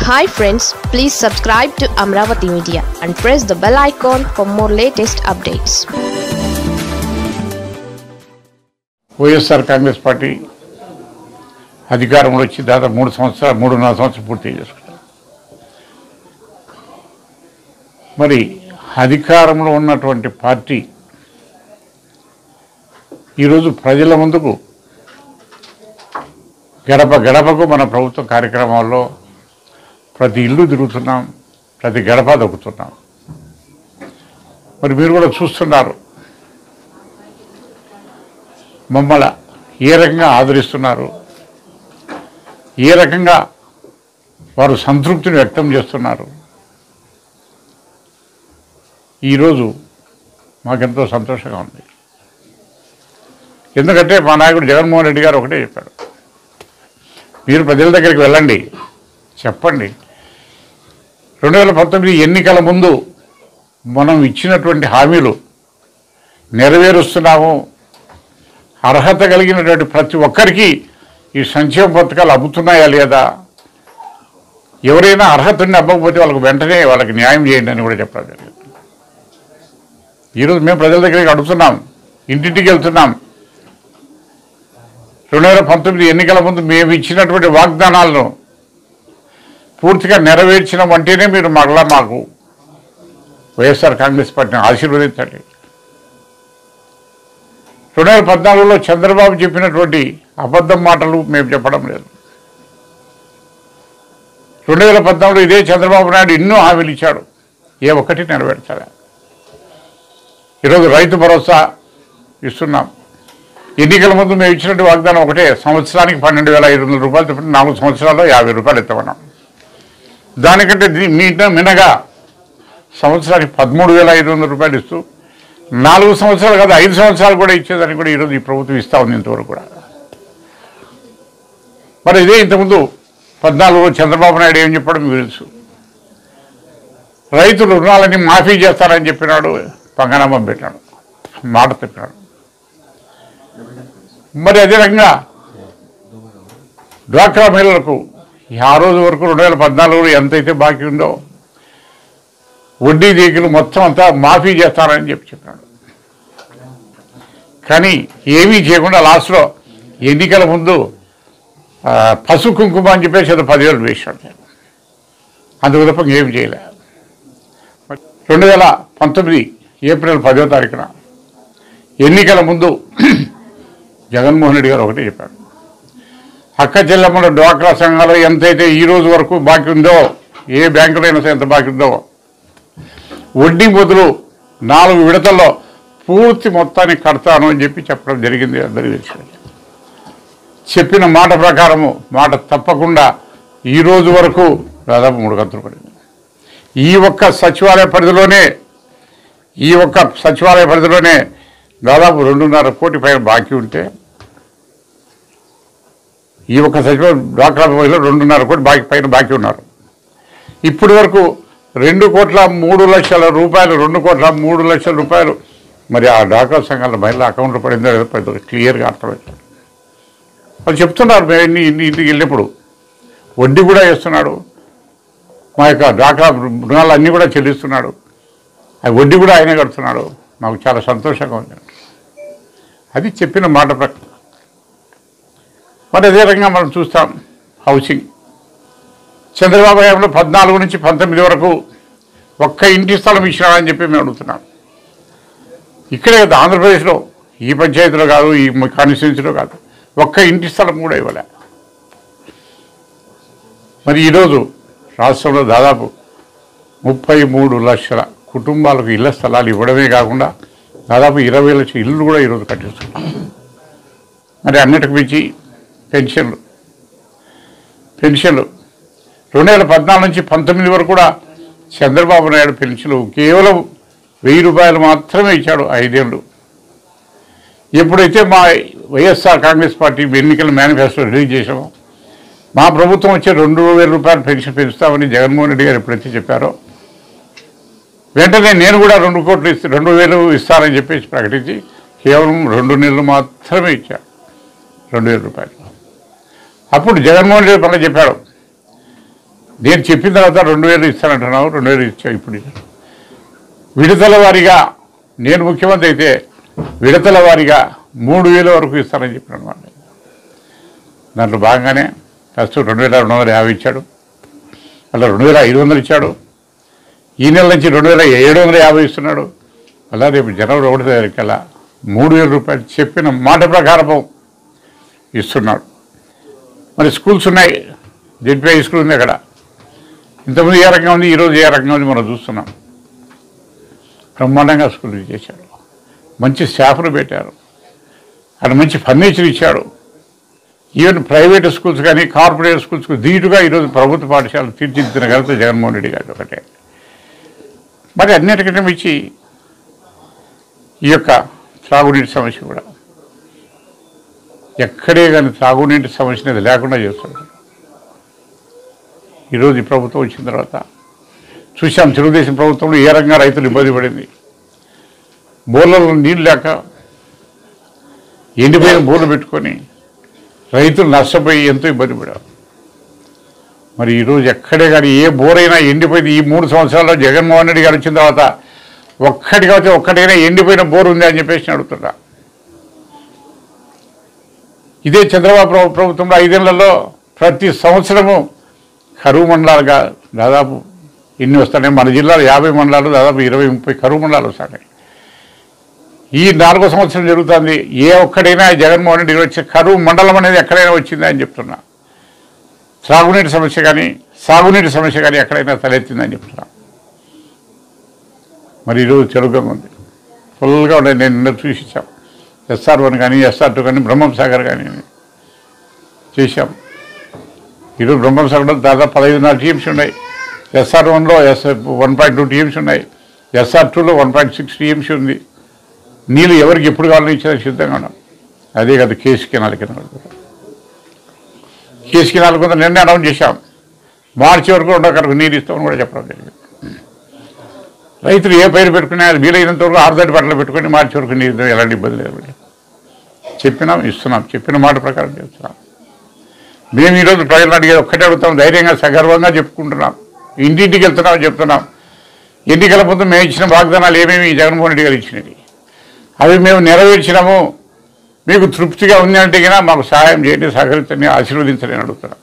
hi friends please subscribe to Amaravati media and press the bell icon for more latest updates YSR Congress party అధికారంలో వచ్చి దాదాపు మూడు సంవత్సరాలు మూడున్నర సంవత్సరాలు పూర్తి చేసుకున్నారు మరి అధికారంలో ఉన్నటువంటి పార్టీ ఈరోజు ప్రజల ముందుకు గడప గడపకు మన ప్రభుత్వ కార్యక్రమాల్లో ప్రతి ఇల్లు తిరుగుతున్నాం ప్రతి గడప దొక్కుతున్నాం మరి మీరు కూడా చూస్తున్నారు మమ్మల్ని ఏ రకంగా ఆదరిస్తున్నారు ఏ రకంగా వారు సంతృప్తిని వ్యక్తం చేస్తున్నారు ఈరోజు మాకెంతో సంతోషంగా ఉంది ఎందుకంటే మా నాయకుడు జగన్మోహన్ రెడ్డి గారు ఒకటే చెప్పాడు మీరు ప్రజల దగ్గరికి వెళ్ళండి చెప్పండి రెండు వేల పంతొమ్మిది ఎన్నికల ముందు మనం ఇచ్చినటువంటి హామీలు నెరవేరుస్తున్నాము అర్హత కలిగినటువంటి ప్రతి ఒక్కరికి ఈ సంక్షేమ పథకాలు అమ్ముతున్నాయా లేదా ఎవరైనా అర్హత ఉండి అమ్మకపోతే వాళ్ళకి వెంటనే వాళ్ళకి న్యాయం చేయండి అని కూడా చెప్పడం జరిగింది ఈరోజు మేము ప్రజల దగ్గరికి అడుగుతున్నాం ఇంటింటికి వెళ్తున్నాం రెండు వేల పంతొమ్మిది ఎన్నికల ముందు మేము ఇచ్చినటువంటి వాగ్దానాలను పూర్తిగా నెరవేర్చినాం అంటేనే మీరు మరలా మాకు వైఎస్ఆర్ కాంగ్రెస్ పార్టీని ఆశీర్వదించండి రెండు వేల పద్నాలుగులో చంద్రబాబు చెప్పినటువంటి అబద్ధం మాటలు మేము చెప్పడం లేదు రెండు వేల పద్నాలుగులో ఇదే చంద్రబాబు నాయుడు ఎన్నో హామీలు ఇచ్చాడు ఏ ఒక్కటి నెరవేర్చాలి ఈరోజు రైతు భరోసా ఇస్తున్నాం ఎన్నికల ముందు మేము ఇచ్చినట్టు వాగ్దానం ఒకటే సంవత్సరానికి పన్నెండు వేల ఐదు వందల రూపాయలు చెప్పిన నాలుగు సంవత్సరాల్లో యాభై రూపాయలు ఎత్తమన్నాం దానికంటే దీ- మీట మినగా సంవత్సరానికి పదమూడు వేల ఐదు వందల రూపాయలు ఇస్తూ నాలుగు సంవత్సరాలు కాదు ఐదు సంవత్సరాలు కూడా ఇచ్చేదాన్ని కూడా ఈరోజు ఈ ప్రభుత్వం ఇస్తా ఉంది ఇంతవరకు కూడా మరి ఇదే ఇంతకుముందు పద్నాలుగులో చంద్రబాబు నాయుడు ఏం చెప్పాడు మీకు తెలుసు రైతులు రుణాలని మాఫీ చేస్తారని చెప్పినాడు పంగనామం పెట్టాడు మాట చెప్పినాడు మరి అదే రకంగా డ్వాక్రా మహిళలకు ఆ రోజు వరకు రెండు వేల పద్నాలుగులో ఎంతైతే బాకీ ఉందో వడ్డీ దీకులు మొత్తం అంతా మాఫీ చేస్తారని చెప్పి చెప్పాడు కానీ ఏమీ చేయకుండా లాస్ట్లో ఎన్నికల ముందు ఆ, పసుపు కుంకుమ అని చెప్పేసి ఏదో పదివేలు వేసాడు అందుకు తప్ప ఏం చేయలే మరి రెండు వేల పంతొమ్మిది ఏప్రిల్ పదో తారీఖున ఎన్నికల ముందు జగన్మోహన్ రెడ్డి గారు ఒకటే చెప్పాడు అక్క చెల్లెమ్మల డ్వాక్రా సంఘాలు ఎంతైతే ఈ రోజు వరకు బాకీ ఉందో ఏ బ్యాంకులో అయినా సరే ఎంత బాకీ ఉందో వడ్డీ బదులు నాలుగు విడతల్లో పూర్తి మొత్తాన్ని కడతాను అని చెప్పి చెప్పడం జరిగింది అందరికీ తెలిసింది చెప్పిన మాట ప్రకారము మాట తప్పకుండా ఈ రోజు వరకు దాదాపు మూడు గంటలు పడింది ఈ ఒక్క సచివాలయ పరిధిలోనే ఈ ఒక్క సచివాలయ పరిధిలోనే దాదాపు రెండున్నర కోటి పైన బాకీ ఉంటే ఈ ఒక్క సచివాలయం డ్వాక్రా మహిళలు రెండున్నర కోటి బాకీ పైన బాకీ ఉన్నారు ఇప్పటి వరకు రెండు కోట్ల మూడు లక్షల రూపాయలు రెండు కోట్ల మూడు లక్షల రూపాయలు మరి ఆ డాక్రా సంఘాల మహిళల అకౌంట్లో పడిందో లేదో పెద్ద క్లియర్గా అర్థమైంది వాళ్ళు చెప్తున్నారు మేము ఇన్ని ఇన్ని ఇంటికి వెళ్ళినప్పుడు వడ్డీ కూడా వేస్తున్నాడు మా యొక్క డాక్రా రుణాలు అన్నీ కూడా చెల్లిస్తున్నాడు ఆ వడ్డీ కూడా ఆయనే కడుతున్నాడు మాకు చాలా సంతోషంగా ఉంది అది చెప్పిన మాట ప్రకారం మరి అదే రకంగా మనం చూస్తాం హౌసింగ్ చంద్రబాబు హయాంలో పద్నాలుగు నుంచి పంతొమ్మిది వరకు ఒక్క ఇంటి స్థలం ఇచ్చినాడని చెప్పి మేము అడుగుతున్నాం ఇక్కడే కదా ఆంధ్రప్రదేశ్లో ఈ పంచాయతీలో కాదు ఈ కాన్స్టిట్యున్సీలో కాదు ఒక్క ఇంటి స్థలం కూడా ఇవ్వలే మరి ఈరోజు రాష్ట్రంలో దాదాపు ముప్పై మూడు లక్షల కుటుంబాలకు ఇళ్ల స్థలాలు ఇవ్వడమే కాకుండా దాదాపు ఇరవై లక్షల ఇల్లు కూడా ఈరోజు కట్టిస్తున్నాం మరి అన్నిటికి మించి పెన్షన్లు పెన్షన్లు రెండు వేల పద్నాలుగు నుంచి పంతొమ్మిది వరకు కూడా చంద్రబాబు నాయుడు పెన్షన్లు కేవలం వెయ్యి రూపాయలు మాత్రమే ఇచ్చాడు ఐదేళ్ళు ఎప్పుడైతే మా వైఎస్ఆర్ కాంగ్రెస్ పార్టీ ఎన్నికల మేనిఫెస్టో రిలీజ్ చేసామో మా ప్రభుత్వం వచ్చే రెండు వేల రూపాయలు పెన్షన్ పెంచుతామని జగన్మోహన్ రెడ్డి గారు ఎప్పుడైతే చెప్పారో వెంటనే నేను కూడా రెండు కోట్లు ఇస్తే రెండు వేలు ఇస్తానని చెప్పేసి ప్రకటించి కేవలం రెండు నెలలు మాత్రమే ఇచ్చారు రెండు వేల రూపాయలు అప్పుడు జగన్మోహన్ రెడ్డి పనులు చెప్పాడు నేను చెప్పిన తర్వాత రెండు వేలు ఇస్తానంటున్నావు రెండు వేలు ఇచ్చా ఇప్పుడు విడతల వారీగా నేను ముఖ్యమంత్రి అయితే విడతల వారీగా మూడు వేల వరకు ఇస్తానని చెప్పిన అనమాట దాంట్లో భాగంగానే ఫస్ట్ రెండు వేల రెండు వందల యాభై ఇచ్చాడు అలా రెండు వేల ఐదు వందలు ఇచ్చాడు ఈ నెల నుంచి రెండు వేల ఏడు వందల యాభై ఇస్తున్నాడు అలా రేపు జనవరి ఒకటి తారీఖుకల్లా మూడు వేల రూపాయలు చెప్పిన మాట ప్రకారం ఇస్తున్నాడు మరి స్కూల్స్ ఉన్నాయి జెడ్పీ హై స్కూల్ ఉంది అక్కడ ఇంతకుముందు ఏ రకంగా ఉంది ఈరోజు ఏ రకంగా ఉంది మనం చూస్తున్నాం బ్రహ్మాండంగా స్కూల్ చేశాడు మంచి స్టాఫ్ను పెట్టారు అక్కడ మంచి ఫర్నిచర్ ఇచ్చాడు ఈవెన్ ప్రైవేట్ స్కూల్స్ కానీ కార్పొరేట్ స్కూల్స్కు ధీటుగా ఈరోజు ప్రభుత్వ పాఠశాలలు తీర్చిదిద్దిన ఘనత జగన్మోహన్ రెడ్డి గారి ఒకటే మరి అన్నిటికంటే మించి ఈ యొక్క త్రాగునీటి సమస్య కూడా ఎక్కడే కానీ త్రాగునీటి సమస్య అనేది లేకుండా చేస్తుంది ఈరోజు ఈ ప్రభుత్వం వచ్చిన తర్వాత చూసాం తెలుగుదేశం ప్రభుత్వంలో ఏ రకంగా రైతులు ఇబ్బంది పడింది బోర్లలో నీళ్ళు లేక ఎండిపోయిన బోర్లు పెట్టుకొని రైతులు నష్టపోయి ఎంతో ఇబ్బంది పడారు మరి ఈరోజు ఎక్కడే కానీ ఏ బోరైనా ఎండిపోయింది ఈ మూడు సంవత్సరాల్లో జగన్మోహన్ రెడ్డి గారు వచ్చిన తర్వాత ఒక్కటి కావచ్చు ఒక్కటైనా ఎండిపోయిన బోర్ ఉంది అని చెప్పేసి నేను అడుగుతున్నా ఇదే చంద్రబాబు ప్రభు- ప్రభుత్వంలో ఐదేళ్లలో ప్రతి సంవత్సరము కరువు మండలాలుగా దాదాపు ఎన్ని వస్తున్నాయి మన జిల్లాలో యాభై మండలాలు దాదాపు ఇరవై ముప్పై కరువు మండలాలు వస్తున్నాయి ఈ నాలుగో సంవత్సరం జరుగుతుంది ఏ ఒక్కడైనా జగన్మోహన్ రెడ్డి వచ్చే కరువు మండలం అనేది ఎక్కడైనా వచ్చిందా అని చెప్తున్నా త్రాగునీటి సమస్య కానీ సాగునీటి సమస్య కానీ ఎక్కడైనా తలెత్తిందని చెప్తున్నా మరి ఈరోజు చెరుగ్గా ఉంది ఫుల్గా ఉన్నాయి నేను నిన్న చూసి ఇచ్చాం ఎస్ఆర్ వన్ కానీ ఎస్ఆర్ టూ కానీ బ్రహ్మం సాగర్ కానీ చేశాం ఈరోజు బ్రహ్మం సాగర్లో దాదాపు పదహైదున్నర టీమ్స్ ఉన్నాయి ఎస్ఆర్ వన్లో S one point two TMCs ఉన్నాయి ఎస్ఆర్ టూలో వన్ పాయింట్ సిక్స్ టీఎంసీ ఉంది నీళ్ళు ఎవరికి ఎప్పుడు కావాలని ఇచ్చేదానికి సిద్ధంగా ఉన్నాం అదే కాదు కేసు కెనాల్ కెనాల్ కూడా కేసు కెనాల్ కొంత నిన్న అనౌన్స్ చేశాం మార్చి వరకు రెండు అక్కడికి నీరు ఇస్తామని కూడా చెప్పడం జరిగింది రైతులు ఏ పైరు పెట్టుకున్నా అది వీలైనంత వరకు ఆరుదడి బట్టలు పెట్టుకొని మార్చి వరకు నీరు ఎలాంటి ఇబ్బంది లేదు చెప్పినాం ఇస్తున్నాం చెప్పిన మాట ప్రకారం చేస్తున్నాం మేము ఈరోజు ప్రజలను అడిగేది ఒక్కటే అడుగుతాం ధైర్యంగా సగర్వంగా చెప్పుకుంటున్నాం ఇంటింటికి వెళ్తున్నాం చెప్తున్నాం ఎన్నికల ముందు మేము ఇచ్చిన వాగ్దానాలు ఏమేమి జగన్మోహన్ రెడ్డి గారు ఇచ్చినవి అవి మేము నెరవేర్చినాము మీకు తృప్తిగా ఉంది అంటే కనుక మాకు సహాయం చేయండి సహకరించండి ఆశీర్వదించండి అని అడుగుతున్నాం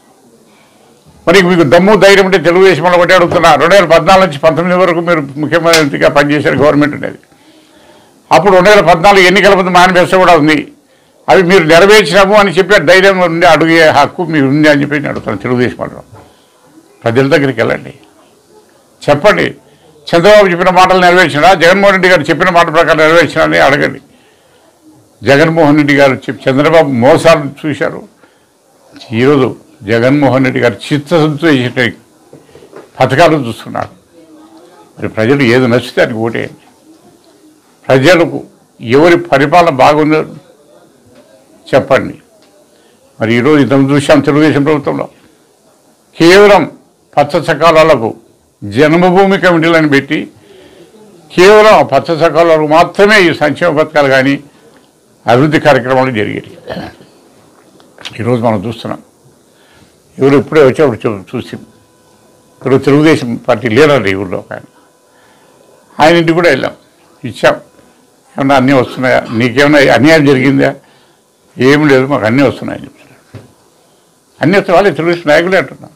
మరి మీకు దమ్ము ధైర్యం ఉంటే తెలుగుదేశం వాళ్ళు ఒకటే అడుగుతున్నా రెండు వేల పద్నాలుగు నుంచి పంతొమ్మిది వరకు మీరు ముఖ్యమంత్రిగా పనిచేశారు గవర్నమెంట్ ఉండేది అప్పుడు రెండు వేల పద్నాలుగు ఎన్నికల ముందు మేనిఫెస్టో కూడా ఉంది అవి మీరు నెరవేర్చినాము అని చెప్పే ధైర్యం ఉంది అడిగే హక్కు మీరు ఉంది అని చెప్పి నేను అడుగుతాను తెలుగుదేశం వాళ్ళు ప్రజల దగ్గరికి వెళ్ళండి చెప్పండి చంద్రబాబు చెప్పిన మాటలు నెరవేర్చినా జగన్మోహన్ రెడ్డి గారు చెప్పిన మాట ప్రకారం నెరవేర్చినా అని అడగండి జగన్మోహన్ రెడ్డి గారు చెప్పి చంద్రబాబు మోసాలు చూశారు ఈరోజు జగన్మోహన్ రెడ్డి గారు చిత్తశుద్ధితో చేసే పథకాలు చూస్తున్నారు మరి ప్రజలు ఏది నచ్చితే దానికి ఓటేయండి ప్రజలకు ఎవరి పరిపాలన బాగుందో చెప్పండి మరి ఈరోజు ఇంతకు చూశాం తెలుగుదేశం ప్రభుత్వంలో కేవలం పచ్చ సకాలాలకు జన్మభూమి కమిటీలను పెట్టి కేవలం ఆ పచ్చ సకాలాలకు మాత్రమే ఈ సంక్షేమ పథకాలు కానీ అభివృద్ధి కార్యక్రమాలు జరిగేవి ఈరోజు మనం చూస్తున్నాం ఎవరు ఇప్పుడే వచ్చేప్పుడు చూ- చూసి ఇప్పుడు తెలుగుదేశం పార్టీ లీడర్ ఈ ఊళ్ళో ఒక ఆయన ఆయన ఇంటికి కూడా వెళ్ళాం ఇచ్చాం ఏమన్నా అన్నీ వస్తున్నాయా నీకేమైనా అన్యాయం జరిగిందా ఏం లేదు మాకు అన్నీ వస్తున్నాయని చెప్తున్నారు అన్నీ వస్తే వాళ్ళే తెలుగుదేశం నాయకులే అంటున్నారు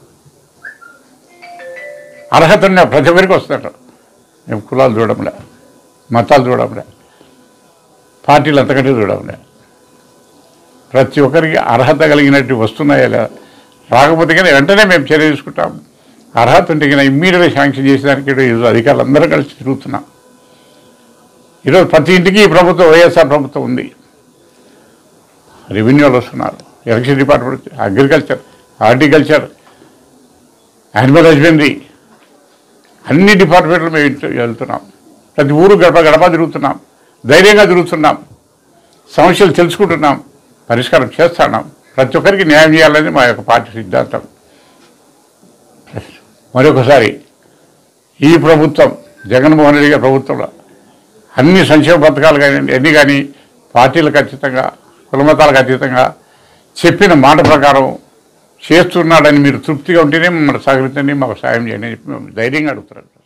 అర్హత ఉన్న ప్రతి ఒక్కరికి వస్తుందట మేము కులాలు చూడంలే మతాలు చూడంలే పార్టీలు అంతకంటే చూడంలే ప్రతి ఒక్కరికి అర్హత కలిగినట్టు వస్తున్నాయా లేదా రాకపోతే కానీ వెంటనే మేము చర్య తీసుకుంటాం అర్హత ఉంటే కానీ ఇమ్మీడియట్గా శాంక్షన్ చేసేదానికి ఈరోజు అధికారులు అందరూ కలిసి తిరుగుతున్నాం ఈరోజు ప్రతి ఇంటికి ఈ ప్రభుత్వం వైఎస్ఆర్ ప్రభుత్వం ఉంది రెవెన్యూ వాళ్ళు వస్తున్నారు election department agriculture horticulture animal husbandry అన్ని డిపార్ట్మెంట్లు మేము ఇంట్లో వెళ్తున్నాం ప్రతి ఊరు గడప గడప తిరుగుతున్నాం ధైర్యంగా తిరుగుతున్నాం సమస్యలు తెలుసుకుంటున్నాం పరిష్కారం చేస్తున్నాం ప్రతి ఒక్కరికి న్యాయం చేయాలని మా యొక్క పార్టీ సిద్ధాంతం మరొకసారి ఈ ప్రభుత్వం జగన్మోహన్ రెడ్డి గారి ప్రభుత్వంలో అన్ని సంక్షేమ పథకాలు కానీ అన్ని కానీ పార్టీలకు అతీతంగా కులమతాలకు అతీతంగా చెప్పిన మాట ప్రకారం చేస్తున్నాడని మీరు తృప్తిగా ఉంటేనే మమ్మల్ని సహకరించండి మాకు సాయం చేయండి అని చెప్పి ధైర్యంగా అడుగుతారు